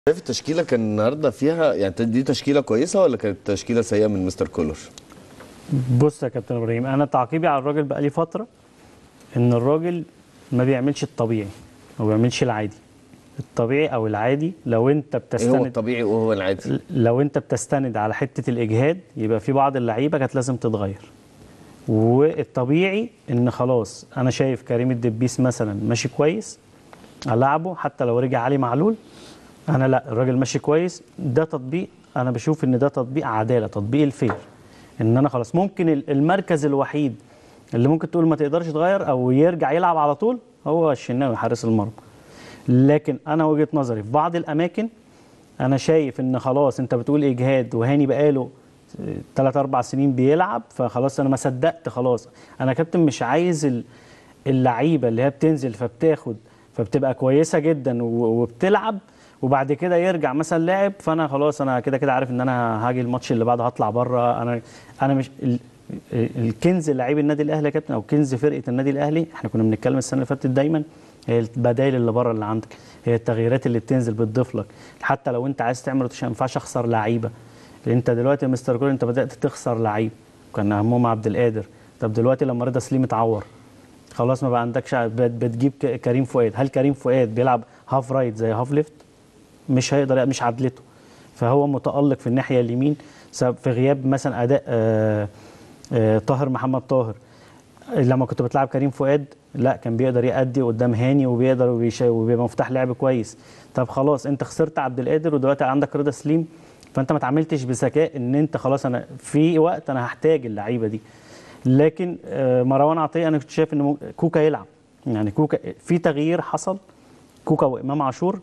شايف التشكيله كان النهارده فيها يعني دي تشكيله كويسه ولا كانت تشكيله سيئه من مستر كولر؟ بص يا كابتن ابراهيم انا تعقيبي على الراجل بقالي فتره ان الراجل ما بيعملش الطبيعي ما بيعملش العادي الطبيعي او العادي لو انت ايه هو بتستند الطبيعي وهو العادي؟ لو انت بتستند على حته الاجهاد يبقى في بعض اللعيبه كانت لازم تتغير والطبيعي ان خلاص انا شايف كريم الدبيس مثلا ماشي كويس العبه حتى لو رجع علي معلول انا لا الراجل ماشي كويس ده تطبيق انا بشوف ان ده تطبيق عداله تطبيق الفير ان انا خلاص ممكن ال- المركز الوحيد اللي ممكن تقول ما تقدرش تغير او يرجع يلعب على طول هو الشناوي حارس المرمى لكن انا وجهه نظري في بعض الاماكن انا شايف ان خلاص انت بتقول اجهاد وهاني بقاله 3 4 سنين بيلعب فخلاص انا ما صدقت خلاص انا كابتن مش عايز ال- اللعيبه اللي هي بتنزل فبتاخد فبتبقى كويسه جدا و- وبتلعب وبعد كده يرجع مثلا لاعب فانا خلاص انا كده كده عارف ان انا هاجي الماتش اللي بعده هطلع بره انا انا مش ال- الكنز لعيب النادي الاهلي يا كابتن او كنز فرقه النادي الاهلي احنا كنا بنتكلم السنه اللي فاتت دايما هي البدائل اللي بره اللي عندك هي التغييرات اللي بتنزل بتضيف لك حتى لو انت عايز تعمل روتيشن ما ينفعش اخسر لعيبه لان انت دلوقتي يا مستر كول انت بدات تخسر لعيب كان اهمهم عبد القادر طب دلوقتي لما رضا سليم اتعور خلاص ما بقى عندكش بت- بتجيب ك- كريم فؤاد هل كريم فؤاد بيلعب هاف رايت زي هاف ليفت مش هيقدر مش عدلته فهو متالق في الناحيه اليمين سبب في غياب مثلا اداء آه آه طاهر محمد طاهر لما كنت بتلعب كريم فؤاد لا كان بيقدر يأدي قدام هاني وبيقدر وبيش- وبيبقى مفتاح لعب كويس طب خلاص انت خسرت عبد القادر ودلوقتي عندك رضا سليم فانت ما اتعاملتش بذكاء ان انت خلاص انا في وقت انا هحتاج اللعيبه دي لكن آه، مروان عطيه انا كنت شايف ان مو- كوكا يلعب يعني كوكا في تغيير حصل كوكا وامام عاشور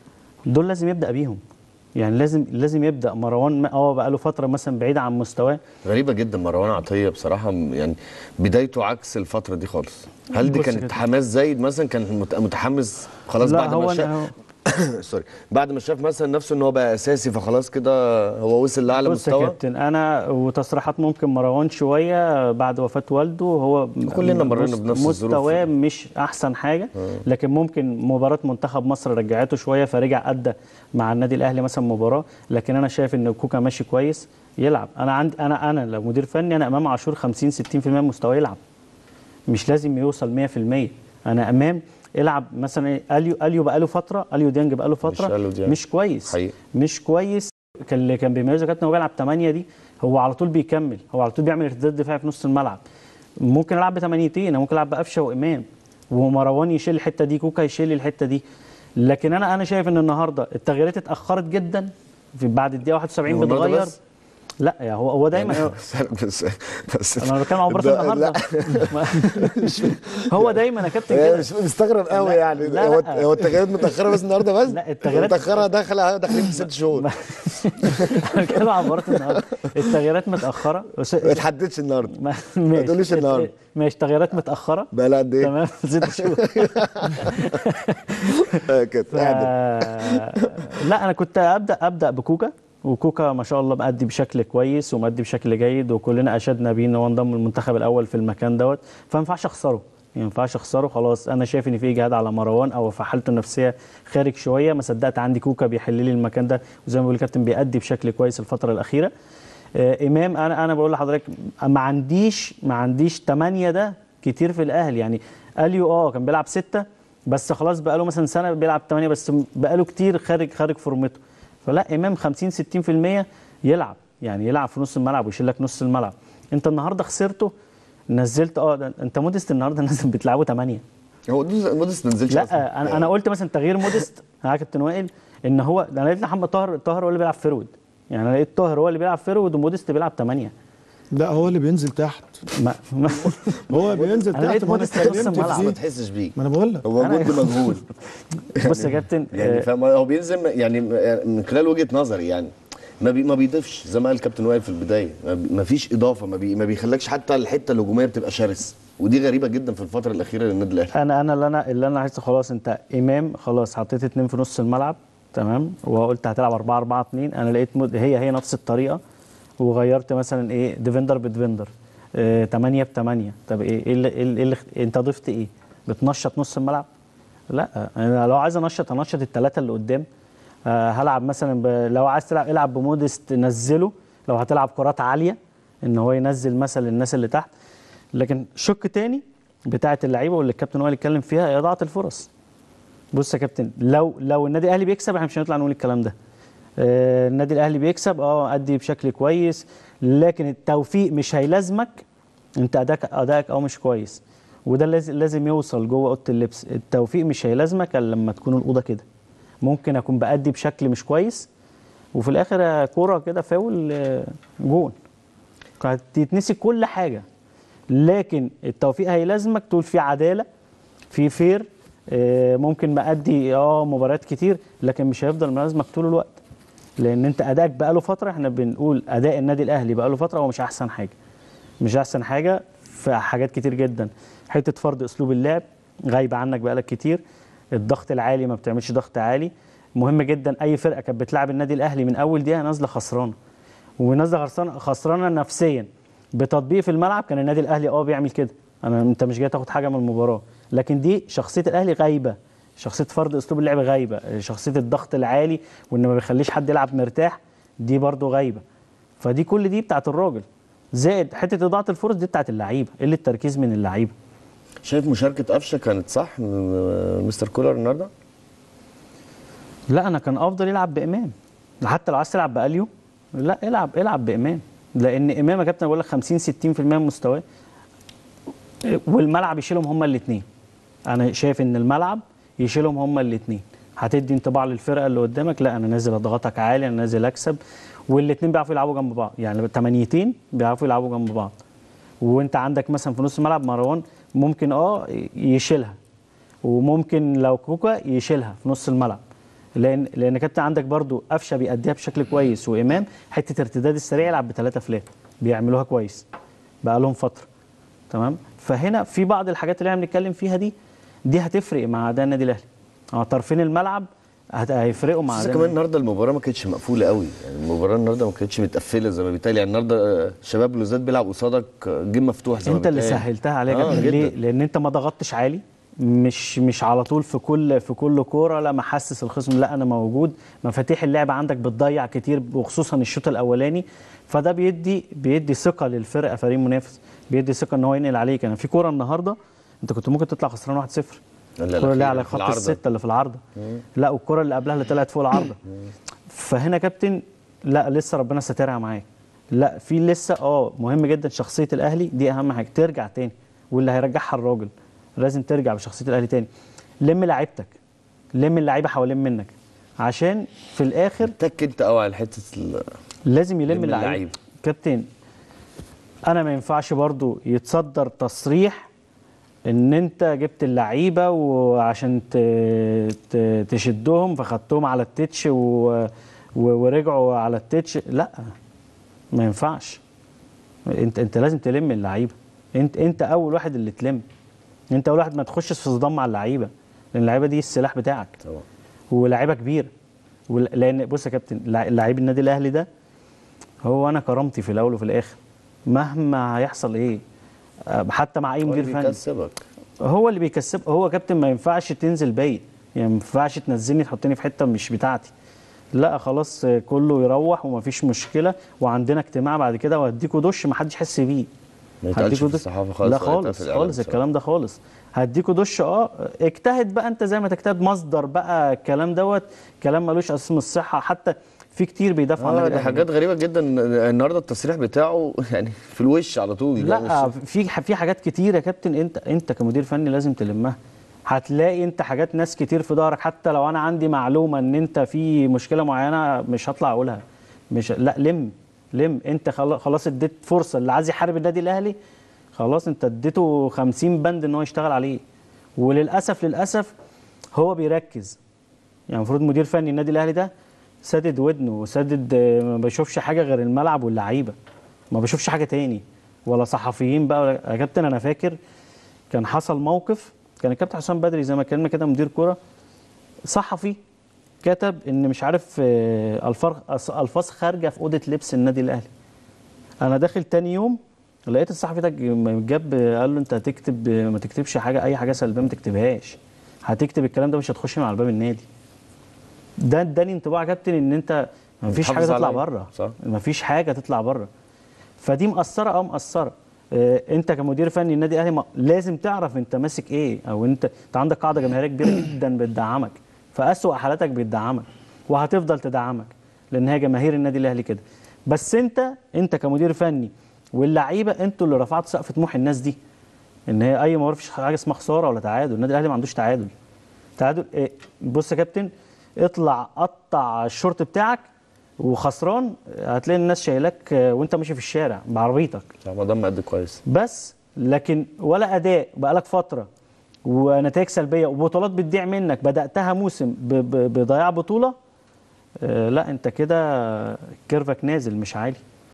دول لازم يبدا بيهم يعني لازم لازم يبدا مروان ما- اه بقى له فتره مثلا بعيد عن مستواه غريبه جدا مروان عطيه بصراحه م- يعني بدايته عكس الفتره دي خالص هل دي بص كانت كده. حماس زايد مثلا كان مت- متحمس خلاص لا بعد هو ما أنا- شاف سوري بعد ما شاف مثلا نفسه ان هو بقى اساسي فخلاص كده هو وصل لاعلى بص يا مستوى كابتن انا وتصريحات ممكن مروان شويه بعد وفاه والده هو كلنا مرينا مست- بنفس الظروف. مستواه مش احسن حاجه لكن ممكن مباراه منتخب مصر رجعته شويه فرجع ادى مع النادي الاهلي مثلا مباراه لكن انا شايف ان كوكا ماشي كويس يلعب انا عندي انا انا لو مدير فني انا امام عاشور 50 60% مستواه يلعب مش لازم يوصل 100% انا امام العب مثلا إيه، اليو اليو بقى له فتره اليو ديانج بقى له فتره أليو ديانج. مش كويس حقيقي. مش كويس كان اللي كان بيميزه كابتن هو بيلعب 8 دي هو على طول بيكمل هو على طول بيعمل ارتداد دفاعي في نص الملعب ممكن العب بثمانيتين انا ممكن العب بقفشه وامام ومروان يشيل الحته دي كوكا يشيل الحته دي لكن انا انا شايف ان النهارده التغييرات اتاخرت جدا في بعد الدقيقه 71 هو برضه بتغير بس؟ لا يا هو هو دايما يعني بس بس انا بتكلم عن مباراه ده- النهارده هو دايما يا كابتن هي كده مش مستغرب قوي لا، يعني لا، هو لا. هو التغييرات متاخره بس النهارده بس لا، التغييرات- متاخره داخله داخلين في ست شهور انا بتكلم عن مباراه النهارده التغييرات متاخره بس- ما اتحددش النهارده ما- ماشي تقوليش النهاردة. ماشي تغييرات متاخره بقى لها قد ايه؟ تمام ست شهور آه، كانت ف... قاعده لا انا كنت ابدا ابدا بكوكا وكوكا ما شاء الله مأدي بشكل كويس ومأدي بشكل جيد وكلنا اشدنا بيه ان هو انضم المنتخب الاول في المكان دوت فما ينفعش اخسره ما ينفعش اخسره خلاص انا شايف ان في اجهاد على مروان او في حالته النفسيه خارج شويه ما صدقت عندي كوكا بيحل لي المكان ده وزي ما بيقول الكابتن بيأدي بشكل كويس الفتره الاخيره آه، امام انا انا بقول لحضرتك ما عنديش ما عنديش 8 ده كتير في الاهلي يعني اليو اه كان بيلعب ستة بس خلاص بقى له مثلا سنه بيلعب 8 بس بقى له كتير خارج خارج فورمته فلا امام 50 60% يلعب يعني يلعب في نص الملعب ويشيل لك نص الملعب انت النهارده خسرته نزلت اه ده انت موديست النهارده نازل بتلعبه 8 هو موديس موديس ما نزلش أصلاً. لا انا انا قلت مثلا تغيير موديست يا كابتن وائل ان هو ده انا لقيت محمد طاهر طاهر هو اللي بيلعب فيرود يعني انا لقيت طاهر هو اللي بيلعب فيرود وموديست بيلعب 8 لا هو اللي بينزل تحت ما ما هو بينزل أنا تحت لقيت ما انا موديست في نص اتكلمت الملعب. في ما دي تحسش بيه ما انا بقول لك هو أنا- جند مجهول بص يا كابتن يعني آه، فاهم هو بينزل يعني من خلال وجهه نظري يعني ما بي ما بيضيفش زي ما قال الكابتن وائل في البدايه ما, بي ما فيش اضافه ما, بي ما بيخلكش حتى الحته الهجوميه بتبقى شرس ودي غريبه جدا في الفتره الاخيره للنادي الاهلي انا انا اللي انا اللي انا عايزه خلاص انت امام خلاص حطيت اتنين في نص الملعب تمام وقلت هتلعب 4 4 2 انا لقيت مد... هي هي نفس الطريقه وغيرت مثلا ايه ديفندر بديفندر 8 ب 8 طب ايه ايه اللي, إيه اللي, إيه اللي انت ضفت ايه بتنشط نص الملعب لا انا لو عايز انشط انشط الثلاثه اللي قدام آه هلعب مثلا ب... لو عايز تلعب العب بمودست نزله لو هتلعب كرات عاليه ان هو ينزل مثلا الناس اللي تحت لكن شق تاني بتاعه اللعيبه واللي الكابتن هو اللي اتكلم فيها هي اضاعه الفرص بص يا كابتن لو لو النادي الاهلي بيكسب احنا مش هنطلع نقول الكلام ده آه النادي الاهلي بيكسب اه ادي بشكل كويس لكن التوفيق مش هيلازمك انت ادائك ادائك اه مش كويس وده لازم لازم يوصل جوه اوضه اللبس التوفيق مش هيلازمك الا لما تكون الاوضه كده ممكن اكون بادي بشكل مش كويس وفي الاخر كوره كده فاول آه، جون هتتنسي كل حاجه لكن التوفيق هيلازمك طول في عداله في فير آه، ممكن مأدي اه مباريات كتير لكن مش هيفضل ملازمك طول الوقت لان انت ادائك بقاله فتره احنا بنقول اداء النادي الاهلي بقاله فتره هو مش احسن حاجه مش احسن حاجه في حاجات كتير جدا حته فرض اسلوب اللعب غايبه عنك بقالك كتير الضغط العالي ما بتعملش ضغط عالي مهم جدا اي فرقه كانت بتلعب النادي الاهلي من اول دقيقه نازله خسرانه ونازله خسرانه خسرانه نفسيا بتطبيق في الملعب كان النادي الاهلي اه بيعمل كده انا انت مش جاي تاخد حاجه من المباراه لكن دي شخصيه الاهلي غايبه شخصيه فرض اسلوب اللعب غايبه شخصيه الضغط العالي وان ما بيخليش حد يلعب مرتاح دي برضو غايبه فدي كل دي بتاعت الراجل زائد حته اضاعه الفرص دي بتاعت اللعيبه قله التركيز من اللعيبه شايف مشاركه قفشه كانت صح من مستر كولر النهارده لا انا كان افضل يلعب بامام حتى لو عايز تلعب باليو لا العب العب بامام لان امام يا كابتن بقول لك 50 60% من مستواه والملعب يشيلهم هما الاثنين انا شايف ان الملعب يشيلهم هما الاثنين هتدي انطباع للفرقه اللي قدامك لا انا نازل اضغطك عالي انا نازل اكسب والاثنين بيعرفوا يلعبوا جنب بعض يعني تمانيتين بيعرفوا يلعبوا جنب بعض وانت عندك مثلا في نص الملعب مروان ممكن اه يشيلها وممكن لو كوكا يشيلها في نص الملعب لان لان كابتن عندك برضو قفشه بيأديها بشكل كويس وامام حته ارتداد السريع يلعب بثلاثه فلات بيعملوها كويس بقى لهم فتره تمام فهنا في بعض الحاجات اللي احنا بنتكلم فيها دي دي هتفرق مع اداء النادي الاهلي اه طرفين الملعب هت- هيفرقوا مع بس اداء كمان النادي. النهارده المباراه ما كانتش مقفوله قوي يعني المباراه النهارده ما كانتش متقفله زي ما بيتقال يعني النهارده آه، شباب بلوزات بيلعب قصادك آه، جيم مفتوح زي ما انت اللي بيتقال. سهلتها عليك آه آه ليه؟ جدا لان انت ما ضغطتش عالي مش مش على طول في كل في كل كوره لا محسس الخصم لا انا موجود مفاتيح اللعب عندك بتضيع كتير وخصوصا الشوط الاولاني فده بيدي بيدي ثقه للفرقه فريق منافس بيدي ثقه ان هو ينقل عليك انا في كوره النهارده انت كنت ممكن تطلع خسران 1-0 لا، الكوره اللي الأخيرة على في خط العارضة. السته اللي في العارضه لا والكوره اللي قبلها اللي طلعت فوق العارضه فهنا كابتن لا لسه ربنا ساترها معاك لا في لسه اه مهم جدا شخصيه الاهلي دي اهم حاجه ترجع تاني واللي هيرجعها الراجل لازم ترجع بشخصيه الاهلي تاني لم لعيبتك لم اللعيبه حوالين منك عشان في الاخر تك انت قوي على حته ال- لازم يلم لم اللعيبه اللعيبة. كابتن انا ما ينفعش برضو يتصدر تصريح ان انت جبت اللعيبه وعشان ت... ت... تشدهم فخدتهم على التتش و... و... ورجعوا على التتش لا ما ينفعش انت انت لازم تلم اللعيبه انت انت اول واحد اللي تلم انت اول واحد ما تخشش في صدام مع اللعيبه لان اللعيبه دي السلاح بتاعك طبعا ولاعيبه كبيره ول- لان بص يا كابتن لع- لعيب النادي الاهلي ده هو انا كرامتي في الاول وفي الاخر مهما هيحصل ايه أه، حتى مع اي هو مدير اللي فني بيكسبك هو اللي بيكسب هو كابتن ما ينفعش تنزل بايت يعني ما ينفعش تنزلني تحطني في حته مش بتاعتي لا خلاص آه، كله يروح ومفيش مشكله وعندنا اجتماع بعد كده وهديكوا دش ما حدش يحس بيه ما يتقالش هديكوا في دش- الصحافه خالص لا ولا يتقال خالص في الإعلام خالص بصراحة. الكلام ده خالص هديكوا دش اه اجتهد بقى انت زي ما تجتهد مصدر بقى الكلام دوت كلام ملوش اساس من الصحه حتى في كتير بيدافعوا عن اه النادي ده الأهلي. حاجات غريبه جدا النهارده التصريح بتاعه يعني في الوش على طول يعني لا مش- في في حاجات كتير يا كابتن انت انت كمدير فني لازم تلمها هتلاقي انت حاجات ناس كتير في ظهرك حتى لو انا عندي معلومه ان انت في مشكله معينه مش هطلع اقولها مش لا لم لم انت خلا- خلاص اديت فرصه اللي عايز يحارب النادي الاهلي خلاص انت اديته 50 بند ان هو يشتغل عليه وللاسف للاسف هو بيركز يعني المفروض مدير فني النادي الاهلي ده سادد ودنه وسادد آه، ما بيشوفش حاجه غير الملعب واللعيبه ما بيشوفش حاجه تاني ولا صحفيين بقى ولا يا كابتن انا فاكر كان حصل موقف كان الكابتن حسام بدري زي ما كان كده مدير كوره صحفي كتب ان مش عارف آه، الفاظ الفاظ خارجه في اوضه لبس النادي الاهلي انا داخل تاني يوم لقيت الصحفي ده جاب قال له انت هتكتب ما تكتبش حاجه اي حاجه سلبيه ما تكتبهاش هتكتب الكلام ده مش هتخش من على باب النادي ده اداني انطباع يا كابتن ان انت مفيش حاجه بتحافظ تطلع عليا. بره صح. مفيش حاجه تطلع بره فدي مأثره اه مأثره آه، انت كمدير فني النادي الاهلي ما- لازم تعرف انت ماسك ايه او انت انت عندك قاعده جماهيريه كبيره جدا بتدعمك في اسوأ حالاتك بتدعمك وهتفضل تدعمك لان هي جماهير النادي الاهلي كده بس انت انت كمدير فني واللعيبه انتوا اللي رفعتوا سقف طموح الناس دي ان هي اي ما فيش حاجه اسمها خساره ولا تعادل النادي الاهلي ما عندوش تعادل تعادل إيه؟ بص يا كابتن اطلع قطع الشورت بتاعك وخسران هتلاقي الناس شايلاك آه، وانت ماشي في الشارع بعربيتك رمضان مقد كويس بس لكن ولا اداء بقالك فتره ونتائج سلبيه وبطولات بتضيع منك بداتها موسم ب- ب- بضياع بطوله آه، لا انت كده كيرفك نازل مش عالي